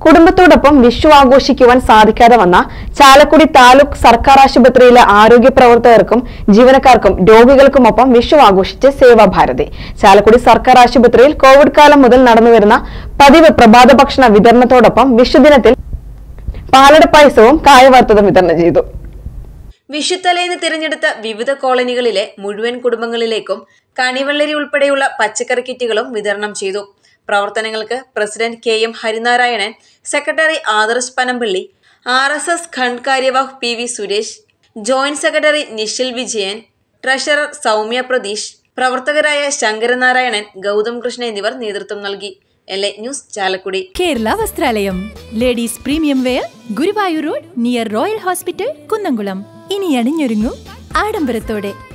കുടുംബത്തോടൊപ്പം വിഷു ആഘോഷിക്കുവാൻ സാധിക്കാതെ വന്ന ചാലക്കുടി താലൂക്ക് സർക്കാർ ആശുപത്രിയിലെ ആരോഗ്യ പ്രവർത്തകർക്കും ജീവനക്കാർക്കും രോഗികൾക്കുമൊപ്പം വിഷു ആഘോഷിച്ച് സേവാഭാരതി ചാലക്കുടി സർക്കാർ ആശുപത്രിയിൽ കോവിഡ് കാലം മുതൽ നടന്നുവരുന്ന പതിവ് പ്രഭാത ഭക്ഷണ വിതരണത്തോടൊപ്പം വിഷുദിനത്തിൽ പാലട പായസവും കായവറുത്തതും വിതരണം ചെയ്തു വിഷുത്തലേന്ന് തിരഞ്ഞെടുത്ത വിവിധ കോളനികളിലെ മുഴുവൻ കുടുംബങ്ങളിലേക്കും കണിവെള്ളരി ഉൾപ്പെടെയുള്ള പച്ചക്കറി കിറ്റുകളും വിതരണം ചെയ്തു പ്രവർത്തനങ്ങൾക്ക് president K M Harinarayanan secretary Adarsh Panampilly R S S ഖണ്ഡ് കാര്യവാഹ് P V Suresh joint secretary Nishil Vijayan treasurer Soumya Pratheesh പ്രവർത്തകരായ ശങ്കരനാരായണൻ ഗൗതം കൃഷ്ണ എന്നിവർ നേതൃത്വം നൽകി L A news Chalakudy Kerala Vasthralayam ladies premium wear Guruvayur road near royal hospital Kunnamkulam ഇനി അണിഞ്ഞൊരുങ്ങൂ ആഡംബരത്തോടെ